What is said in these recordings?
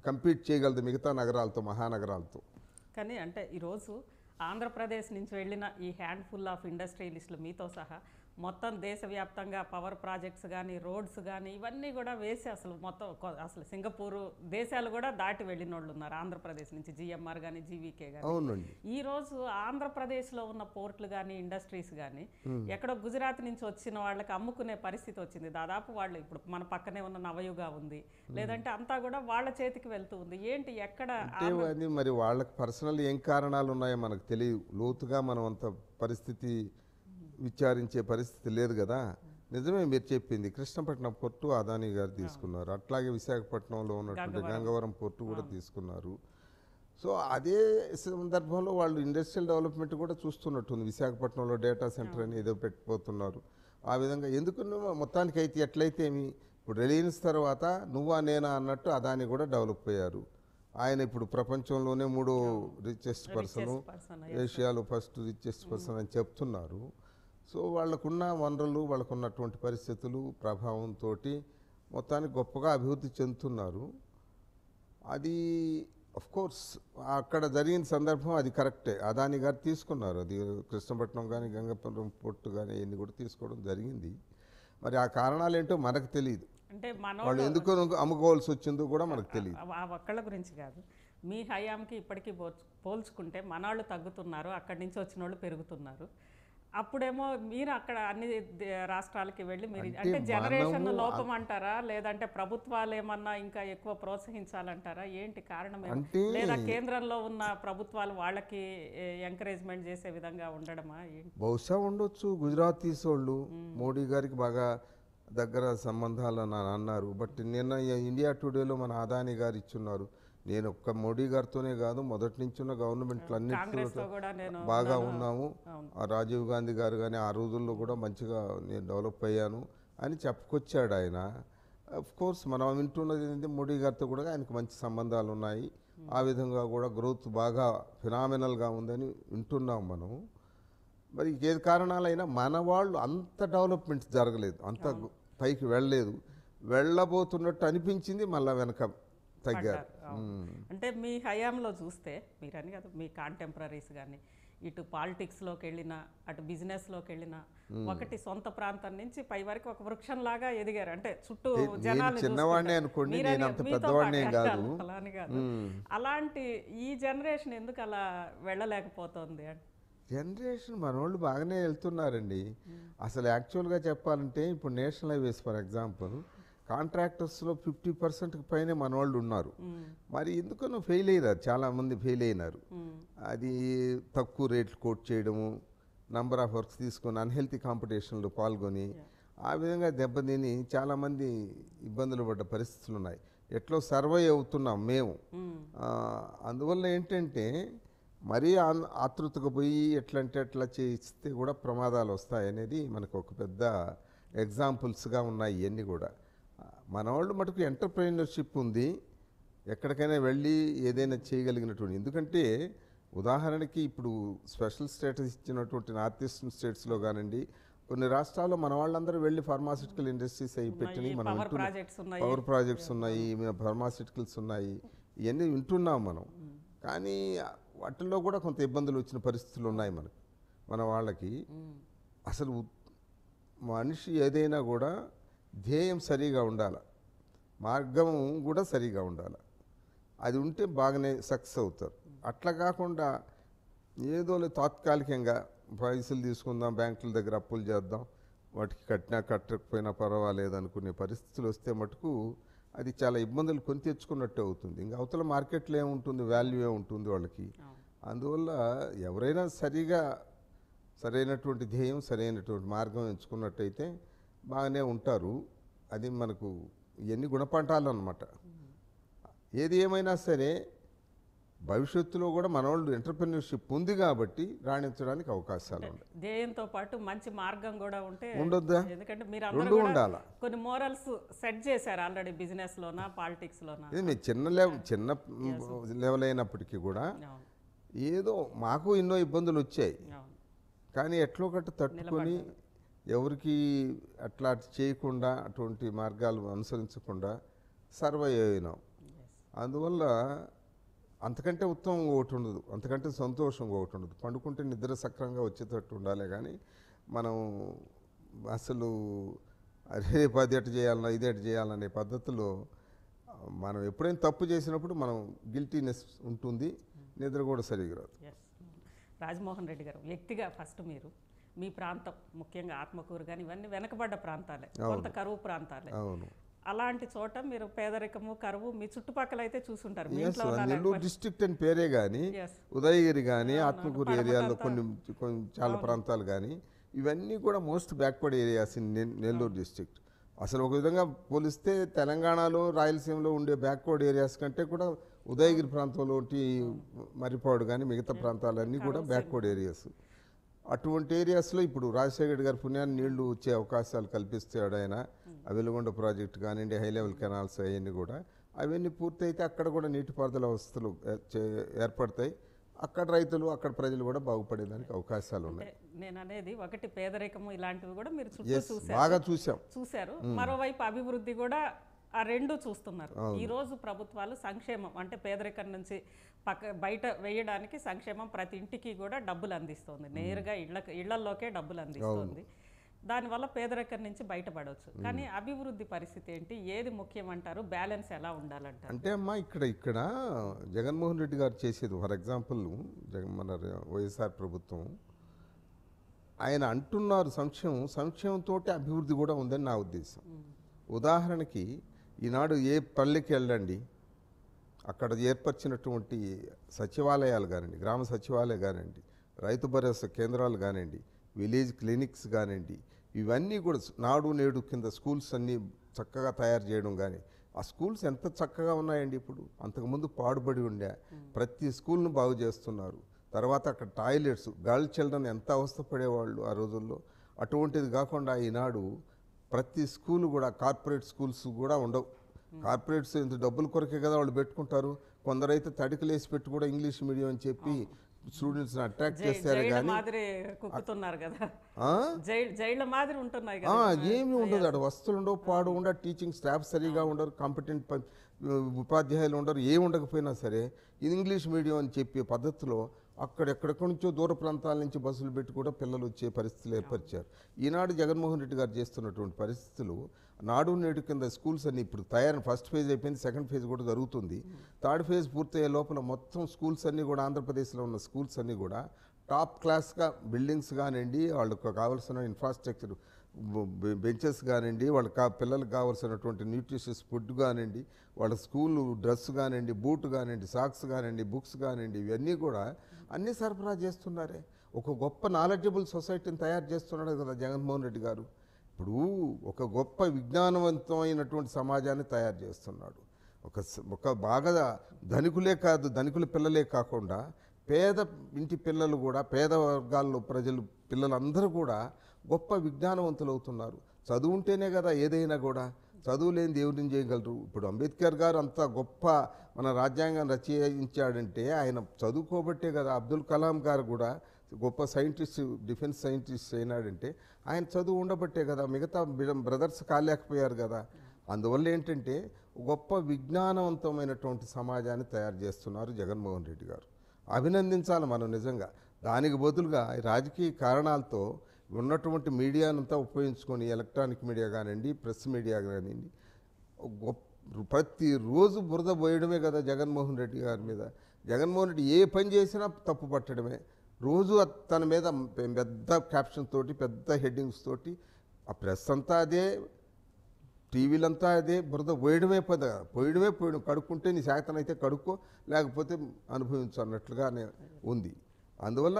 Compete చేయగలదు మిగతా నగరాలతో మహానగరాలతో కానీ అంటే ఈరోజు ఆంధ్రప్రదేశ్ నుంచి వెళ్ళిన ఈ హ్యాండ్ఫుల్ ఆఫ్ ఇండస్ట్రియలిస్టులు మీతో సహా మొత్తం దేశవ్యాప్తంగా పవర్ ప్రాజెక్ట్స్ కానీ రోడ్స్ కానీ ఇవన్నీ కూడా వేసి అసలు మొత్తం కొ- అసలు సింగపూర్ దేశాలు కూడా దాటి వెళ్ళిన వాళ్ళు ఉన్నారు ఆంధ్రప్రదేశ్ నుంచి జిఎంఆర్ కానీ జీవీకే కానీ అవునండి ఈ రోజు ఆంధ్రప్రదేశ్లో ఉన్న పోర్ట్లు కానీ ఇండస్ట్రీస్ కానీ ఎక్కడో గుజరాత్ నుంచి వచ్చిన వాళ్ళకి అమ్ముకునే పరిస్థితి వచ్చింది దాదాపు వాళ్ళు ఇప్పుడు మన పక్కనే ఉన్న నవయుగ ఉంది లేదంటే అంతా కూడా వాళ్ళ చేతికి వెళ్తూ ఉంది ఏంటి ఎక్కడ అంటే అది మరి వాళ్ళకి పర్సనల్ ఏం కారణాలు ఉన్నాయో మనకు తెలియదు లోతుగా మనం అంత పరిస్థితి విచారించే పరిస్థితి లేదు కదా నిజమే మీరు చెప్పింది కృష్ణపట్నం పోర్టు అదానీ గారు తీసుకున్నారు అట్లాగే విశాఖపట్నంలో ఉన్నటువంటి గంగవరం పోర్టు కూడా తీసుకున్నారు సో అదే సందర్భంలో వాళ్ళు ఇండస్ట్రియల్ డెవలప్మెంట్ కూడా చూస్తున్నట్టుంది విశాఖపట్నంలో డేటా సెంటర్ అని ఏదో పెట్టిపోతున్నారు ఆ విధంగా ఎందుకు నువ్వు మొత్తానికి అయితే ఎట్లయితే ఏమి ఇప్పుడు రిలయన్స్ తర్వాత నువ్వా నేనా అన్నట్టు అదాని కూడా డెవలప్ అయ్యారు ఆయన ఇప్పుడు ప్రపంచంలోనే మూడో రిచెస్ట్ పర్సన్ person, ఏషియాలో ఫస్ట్ రిచెస్ట్ పర్సన్ అని చెప్తున్నారు సో వాళ్ళకున్న వనరులు వాళ్ళకున్నటువంటి పరిస్థితులు ప్రభావంతో మొత్తానికి గొప్పగా అభివృద్ధి చెందుతున్నారు అది అఫ్ కోర్స్ అక్కడ జరిగిన సందర్భం అది కరెక్టే అదాని గారు తీసుకున్నారు అది కృష్ణపట్నం కానీ గంగపురం పోర్టు కానీ ఇవన్నీ కూడా తీసుకోవడం జరిగింది మరి ఆ కారణాలు ఏంటో మనకు తెలియదు అంటే మన వాళ్ళు ఎందుకు అమ్ముకోవాల్సి వచ్చిందో కూడా మనకు తెలియదు ఆ ఒక్కళ్ళ గురించి కాదు మీ హయాంకి ఇప్పటికీ పోల్చు- పోల్చుకుంటే మనాళ్ళు తగ్గుతున్నారు అక్కడి నుంచి వచ్చిన వాళ్ళు పెరుగుతున్నారు అప్పుడేమో మీరు అక్కడ అన్ని దే- రాష్ట్రాలకి వెళ్ళి మీరు అంటే జనరేషన్ లోపం అంటారా లేదంటే ప్రభుత్వాలు ఏమన్నా ఇంకా ఎక్కువ ప్రోత్సహించాలంటారా ఏంటి కారణం ఏమి? అంటే లేదా కేంద్రంలో ఉన్న ప్రభుత్వాలు వాళ్ళకి ఎంకరేజ్మెంట్ చేసే విధంగా ఉండడమా ఏంటి బహుశా ఉండొచ్చు గుజరాతీస్ వాళ్ళు మోడీ గారికి బాగా దగ్గర సంబంధాలు అని అన్నారు బట్ నిన్న ఇండియా టుడేలో మన అదాని గారు ఇచ్చున్నారు నేను ఒక్క మోడీ గారితోనే కాదు మొదటి నుంచి ఉన్న గవర్నమెంట్లు కాంగ్రెస్ అన్నింటిలో లో కూడా నేను బాగా ఉన్నాము ఆ రాజీవ్ గాంధీ గారు కానీ ఆ రోజుల్లో కూడా మంచిగా నేను డెవలప్ అయ్యాను అని చెప్పుకొచ్చాడు ఆయన అఫ్ కోర్స్ మనం వింటున్నది ఏంటంటే మోడీ గారితో కూడా ఆయనకు మంచి సంబంధాలు ఉన్నాయి ఆ విధంగా కూడా గ్రోత్ బాగా ఫినామినల్గా ఉందని వింటున్నాం మనం మరి ఏది కారణాలైనా మన వాళ్ళు అంత డెవలప్మెంట్ జరగలేదు అంత పైకి వెళ్ళలేదు వెళ్ళబోతున్నట్టు అనిపించింది మళ్ళా వెనక తగ్గారు మ్మ్. అంటే మీ హయాంలో చూస్తే మీరని కాదు మీ కాంటెంపరీస్ కానీ ఇటు పాలిటిక్స్లోకి వెళ్ళినా అటు బిజినెస్లోకి వెళ్ళినా ఒకటి సొంత ప్రాంతం నుంచి పై వరకు ఒక వృక్షంలాగా ఎదిగారు అంటే చుట్టూ నేను జనాలు చిన్నవాడినే అనుకోండి, నేను అంత పెద్దవాడిని ఏం కాదు. అలా అని కాదు అలాంటి ఈ జనరేషన్ ఎందుకు అలా వెళ్ళలేకపోతుంది అంటే జనరేషన్ మన వాళ్ళు బాగానే వెళ్తున్నారండి అసలు యాక్చువల్గా చెప్పాలంటే ఇప్పుడు నేషనల్ హైవేస్ ఫర్ ఎగ్జాంపుల్ కాంట్రాక్టర్స్లో ఫిఫ్టీ పర్సెంట్కి పైనే మన వాళ్ళు ఉన్నారు మరి ఎందుకనో ఫెయిల్ అయ్యారు చాలామంది ఫెయిల్ అయినారు అది తక్కువ రేట్లు కోట్ చేయడము నంబర్ ఆఫ్ వర్క్స్ తీసుకొని అన్హెల్తీ కాంపిటీషన్లో పాల్గొని ఆ విధంగా దెబ్బతిని చాలామంది ఇబ్బందులు పడ్డ పరిస్థితులు ఉన్నాయి ఎట్లో సర్వై అవుతున్నాం మేము ఆ, అందువల్ల ఏంటంటే మరీ ఆన్- ఆతృతగా పోయి ఎట్లంటే ఎట్లా చేస్తే కూడా ప్రమాదాలు వస్తాయి అనేది మనకు ఒక పెద్ద ఎగ్జాంపుల్స్గా ఉన్నాయి ఇవన్నీ కూడా ఆ, మన వాళ్ళు మటుకు ఎంటర్ప్రైనర్షిప్ ఉంది ఎక్కడికైనా వెళ్ళి ఏదైనా చేయగలిగినటువంటి ఎందుకంటే ఉదాహరణకి ఇప్పుడు స్పెషల్ స్టేటస్ ఇచ్చినటువంటి నార్త్ ఈస్టర్న్ స్టేట్స్లో కానివ్వండి కొన్ని రాష్ట్రాల్లో మన వాళ్ళందరూ వెళ్ళి ఫార్మాసిటికల్ ఇండస్ట్రీస్ అవి పెట్టినవి మనం పవర్ వింటున్నాం. ప్రాజెక్ట్స్ ఉన్నాయి పవర్ ప్రాజెక్ట్స్ ఉన్నాయి ఫార్మాసిటికల్స్ ఉన్నాయి ఇవన్నీ వింటున్నాం మనం కానీ వాటిల్లో కూడా కొంత ఇబ్బందులు వచ్చిన పరిస్థితులు ఉన్నాయి మనకు మన వాళ్ళకి అసలు ఉ- మనిషి ఏదైనా కూడా ధ్యేయం సరిగా ఉండాలి మార్గం కూడా సరిగా ఉండాలి అది ఉంటే బాగానే సక్సెస్ అవుతారు అట్లా కాకుండా ఏదో లే తాత్కాలికంగా పైసలు తీసుకుందాం బ్యాంకుల దగ్గర అప్పులు చేద్దాం వాటికి కట్టినా కట్టకపోయినా పర్వాలేదు అనుకునే పరిస్థితులు వస్తే మటుకు అది చాలా ఇబ్బందులు కొని తెచ్చుకున్నట్టు అవుతుంది ఇంకా అవతల మార్కెట్లో ఏముంటుంది వాల్యూ ఏముంటుంది వాళ్ళకి అందువల్ల ఎవరైనా సరిగా సరైనటువంటి ధ్యేయం సరైనటువంటి మార్గం ఎంచుకున్నట్టయితే బాగానే ఉంటారు అది మనకు ఇవన్నీ గుణపాఠాలు అన్నమాట ఏది ఏమైనా సరే భవిష్యత్తులో కూడా మనవాళ్ళు ఎంటర్ప్రినర్షిప్ ఉంది కాబట్టి రాణించడానికి అవకాశాలు ఉన్నాయి ధ్యేయంతో పాటు మంచి మార్గం కూడా ఉంటే ఉండొద్దా ఎందుకంటే మీరు రెండు అందరూ కూడా ఉండాలా కొన్ని మోరల్స్ సెట్ చేశారు ఆల్రెడీ బిజినెస్ లోనా పాలిటిక్స్ లోనా ఇది మీ చిన్న లెవెల్ చిన్న లెవెల్ అయినప్పటికీ కూడా అవును ఏదో మాకు ఎన్నో ఇబ్బందులు వచ్చాయి అవును కానీ ఎట్లో గట్ట తట్టుకొని ఎవరికి అట్లా చేయకుండా అటువంటి మార్గాలు అనుసరించకుండా సర్వైవ్ అయినాం అందువల్ల అంతకంటే ఉత్తమం ఒకటి ఉండదు అంతకంటే సంతోషం ఒకటి ఉండదు పండుకుంటే నిద్ర సక్రంగా వచ్చేటట్టు ఉండాలి కానీ మనం అసలు అరే రేపు అది ఎటు చేయాలన్నా ఇది ఎటు చేయాలనే పద్ధతిలో మనం ఎప్పుడైనా తప్పు చేసినప్పుడు మనం గిల్టీనెస్ ఉంటుంది నిద్ర కూడా సరిగ్గా రాదు ఎస్ రాజమోహన్ రెడ్డి గారు వ్యక్తిగా ఫస్ట్ మీరు మీ ప్రాంతం ముఖ్యంగా ఆత్మకూరు కానీ ఇవన్నీ వెనకబడ్డ ప్రాంతాలే కొంత కరువు ప్రాంతాలే అవును అలాంటి చోట మీరు పేదరికము కరువు మీ చుట్టుపక్కల అయితే చూసుంటారు మీ ఎస్ ఇంట్లో ఉన్న నెల్లూరు డిస్ట్రిక్ట్ అని పేరే కానీ ఎస్ ఉదయగిరి కానీ ఆత్మకూరు ఏరియాలో కొన్ని కొన్ని చాలా ప్రాంతాలు కానీ ఇవన్నీ కూడా మోస్ట్ బ్యాక్వర్డ్ ఏరియాస్ ఇన్ నె- నెల్లూరు డిస్ట్రిక్ట్ అసలు ఒక విధంగా పోలిస్తే తెలంగాణలో రాయలసీమలో ఉండే బ్యాక్వర్డ్ ఏరియాస్ కంటే కూడా ఉదయగిరి ప్రాంతంలో మరిపాడు కానీ మిగతా ప్రాంతాలన్నీ కూడా బ్యాక్వర్డ్ ఏరియాస్ అటువంటి ఏరియాస్లో ఇప్పుడు రాజశేఖర రెడ్డి గారి పుణ్యాన్ని నీళ్లు వచ్చే అవకాశాలు కల్పిస్తాడు ఆయన ఆ వెలుగొండ ప్రాజెక్ట్ కానివ్వండి హై లెవెల్ కెనాల్స్ అవన్నీ కూడా అవన్నీ పూర్తయితే అక్కడ కూడా నీటిపారుదల వ్యవస్థలు ఏ- చే- ఏర్పడతాయి అక్కడ రైతులు అక్కడ ప్రజలు కూడా బాగుపడేదానికి అవకాశాలు ఉన్నాయి అంటే నేను అనేది ఒకటి పేదరికము ఇలాంటివి కూడా మీరు చుట్టూ ఎస్ చూసారు బాగా చూసాం చూశారు మరోవైపు అభివృద్ధి కూడా ఆ రెండు చూస్తున్నారు ఈ రోజు ప్రభుత్వాలు సంక్షేమం అంటే పేదరికం నుంచి పక్క బయట వేయడానికి సంక్షేమం ప్రతి ఇంటికి కూడా డబ్బులు అందిస్తుంది నేరుగా ఇళ్ళ ఇళ్లలోకే డబ్బులు అందిస్తుంది దానివల్ల పేదరికం నుంచి బయటపడవచ్చు కానీ అభివృద్ధి పరిస్థితి ఏంటి ఏది ముఖ్యం అంటారు బ్యాలెన్స్ ఎలా ఉండాలంటారు అంటే అమ్మా ఇక్కడ ఇక్కడ జగన్మోహన్ రెడ్డి గారు చేసేది ఫర్ ఎగ్జాంపుల్ జగన్ మన వైఎస్ఆర్ ప్రభుత్వం ఆయన అంటున్నారు సంక్షేమం సంక్షేమంతో అభివృద్ధి కూడా ఉందని నా ఉద్దేశం ఉదాహరణకి ఈనాడు ఏ పల్లెకి వెళ్ళండి అక్కడ ఏర్పరిచినటువంటి సచివాలయాలు కానివ్వండి గ్రామ సచివాలయాలు కానివ్వండి రైతు భరోసా కేంద్రాలు కానివ్వండి విలేజ్ క్లినిక్స్ కానివ్వండి ఇవన్నీ కూడా నాడు నేడు కింద స్కూల్స్ అన్నీ చక్కగా తయారు చేయడం కానీ ఆ స్కూల్స్ ఎంత చక్కగా ఉన్నాయండి ఇప్పుడు అంతకుముందు పాడుబడి ఉండే ప్రతి స్కూల్ను బాగు చేస్తున్నారు తర్వాత అక్కడ టాయిలెట్స్ గర్ల్ చిల్డ్రన్ ఎంత అవస్థపడేవాళ్ళు ఆ రోజుల్లో అటువంటిది కాకుండా ఈనాడు ప్రతి స్కూల్ కూడా కార్పొరేట్ స్కూల్స్ కూడా ఉండవు కార్పొరేట్స్ ఇంత డబ్బుల కొరకే కదా వాళ్ళు పెట్టుకుంటారు కొందరైతే తడికలేసి పెట్టి కూడా ఇంగ్లీష్ మీడియం అని చెప్పి స్టూడెంట్స్ని అట్రాక్ట్ జై- చేస్తారు జైళ్ళ కానీ మాదిరి కుక్కుతున్నారు కదా ఆ? జై జైళ్ళ మాదిరి ఉంటున్నాయి ఆ, కదా ఏమీ ఉండదు అక్కడ వస్తువులు ఉండవు పాడు ఉండ టీచింగ్ స్టాఫ్ సరిగా ఉండరు కాంపిటెంట్ ఉపాధ్యాయులు ఉండరు ఏమి ఉండకపోయినా సరే ఇది ఇంగ్లీష్ మీడియం అని చెప్పే పద్ధతిలో అక్కడెక్కడెక్కడి నుంచో దూర ప్రాంతాల నుంచి బస్సులు పెట్టి కూడా పిల్లలు వచ్చే పరిస్థితులు ఏర్పరిచారు ఈనాడు జగన్మోహన్ రెడ్డి గారు చేస్తున్నటువంటి పరిస్థితులు నాడు నేడు కింద స్కూల్స్ అన్ని ఇప్పుడు తయారు ఫస్ట్ ఫేజ్ అయిపోయింది సెకండ్ ఫేజ్ కూడా జరుగుతుంది థర్డ్ ఫేజ్ పూర్తయ్యే లోపల మొత్తం స్కూల్స్ అన్నీ కూడా ఆంధ్రప్రదేశ్లో ఉన్న స్కూల్స్ అన్నీ కూడా టాప్ క్లాస్గా బిల్డింగ్స్ కానివ్వండి వాళ్ళకు కావాల్సిన ఇన్ఫ్రాస్ట్రక్చర్ బెంచెస్ కానివ్వండి వాళ్ళకి కా పిల్లలకు కావాల్సినటువంటి న్యూట్రిషియస్ ఫుడ్ కానివ్వండి వాళ్ళ స్కూల్ డ్రెస్ కానివ్వండి బూట్ కానివ్వండి సాక్స్ కానివ్వండి బుక్స్ కానివ్వండి ఇవన్నీ కూడా అన్నీ సరఫరా చేస్తున్నారే ఒక గొప్ప నాలెడ్జబుల్ సొసైటీని తయారు చేస్తున్నాడు కదా జగన్మోహన్ రెడ్డి గారు ఇప్పుడు ఒక గొప్ప విజ్ఞానవంతమైనటువంటి సమాజాన్ని తయారు చేస్తున్నాడు ఒక స- ఒక బాగా ధనికులే కాదు ధనికుల పిల్లలే కాకుండా పేద ఇంటి పిల్లలు కూడా పేద వర్గాల్లో ప్రజలు పిల్లలందరూ కూడా గొప్ప విజ్ఞానవంతులు అవుతున్నారు చదువు ఉంటేనే కదా ఏదైనా కూడా చదువు లేని దేవుడిని చేయగలరు ఇప్పుడు అంబేద్కర్ గారు అంత గొప్ప మన రాజ్యాంగం రచయించాడంటే ఆయన చదువుకోబట్టే కదా అబ్దుల్ కలాం గారు కూడా గొప్ప సైంటిస్ట్ డిఫెన్స్ సైంటిస్ట్ అయినాడంటే ఆయన చదువు ఉండబట్టే కదా మిగతా బ్రదర్స్ కాలేకపోయారు కదా అందువల్ల ఏంటంటే గొప్ప విజ్ఞానవంతమైనటువంటి సమాజాన్ని తయారు చేస్తున్నారు జగన్మోహన్ రెడ్డి గారు అభినందించాలి మనం నిజంగా దానికి బదులుగా ఈ రాజకీయ కారణాలతో ఉన్నటువంటి మీడియానంతా ఉపయోగించుకొని ఎలక్ట్రానిక్ మీడియా కానివ్వండి ప్రెస్ మీడియా కానివ్వండి గొప్ప ప్రతిరోజు బురద పోయడమే కదా జగన్మోహన్ రెడ్డి గారి మీద జగన్మోహన్ రెడ్డి ఏ పని చేసినా తప్పు పట్టడమే రోజు అత్- తన మీద పెద్ద క్యాప్షన్ తోటి పెద్ద హెడ్డింగ్స్ తోటి ఆ ప్రెస్ అంతా అదే టీవీలంతా అదే బురద పోయడమే పద పోయడమే పోయడం కడుక్కుంటే నీ శాతం అయితే కడుక్కో లేకపోతే అనుభవించు అన్నట్లుగానే ఉంది అందువల్ల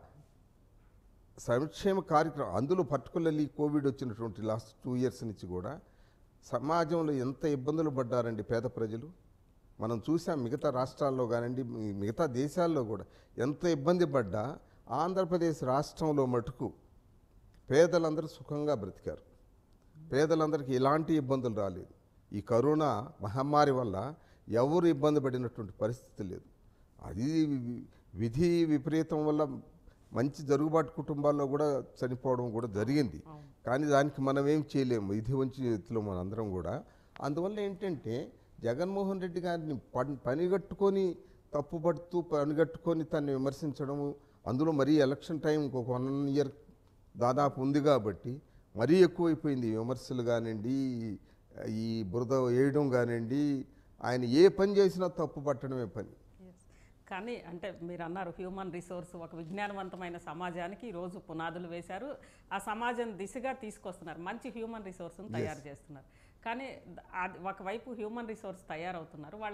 సంక్షేమ కార్యక్రమం అందులో పర్టికులర్లీ కోవిడ్ వచ్చినటువంటి లాస్ట్ టూ ఇయర్స్ నుంచి కూడా సమాజంలో ఎంత ఇబ్బందులు పడ్డారండి పేద ప్రజలు మనం చూసాం మిగతా రాష్ట్రాల్లో కానివ్వండి మి- మిగతా దేశాల్లో కూడా ఎంత ఇబ్బంది పడ్డా ఆంధ్రప్రదేశ్ రాష్ట్రంలో మటుకు పేదలందరూ సుఖంగా బ్రతికారు పేదలందరికీ ఎలాంటి ఇబ్బందులు రాలేదు ఈ కరోనా మహమ్మారి వల్ల ఎవరు ఇబ్బంది పడినటువంటి పరిస్థితి లేదు అది వి- విధి విపరీతం వల్ల మంచి జరుగుబాటు కుటుంబాల్లో కూడా చనిపోవడం కూడా జరిగింది కానీ దానికి మనం ఏం చేయలేము విధి వంచి చేతిలో మనందరం కూడా అందువల్ల ఏంటంటే జగన్మోహన్ రెడ్డి గారిని పన్- పనిగట్టుకొని తప్పుపడుతూ పనిగట్టుకొని తను విమర్శించడము అందులో మరీ ఎలక్షన్ టైం ఒక వన్ ఇయర్ దాదాపు ఉంది కాబట్టి మరీ ఎక్కువైపోయింది ఈ విమర్శలు కానివ్వండి ఈ బురద వేయడం కానివ్వండి ఆయన ఏ పని చేసినా తప్పు పట్టడమే పని Yes. కానీ అంటే మీరు అన్నారు హ్యూమన్ రిసోర్స్ ఒక విజ్ఞానవంతమైన సమాజానికి ఈరోజు పునాదులు వేశారు ఆ సమాజం దిశగా తీసుకొస్తున్నారు మంచి హ్యూమన్ రిసోర్స్ని తయారు చేస్తున్నారు కానీ ద- అది ఒకవైపు హ్యూమన్ రిసోర్స్ తయారవుతున్నారు వాళ్ళ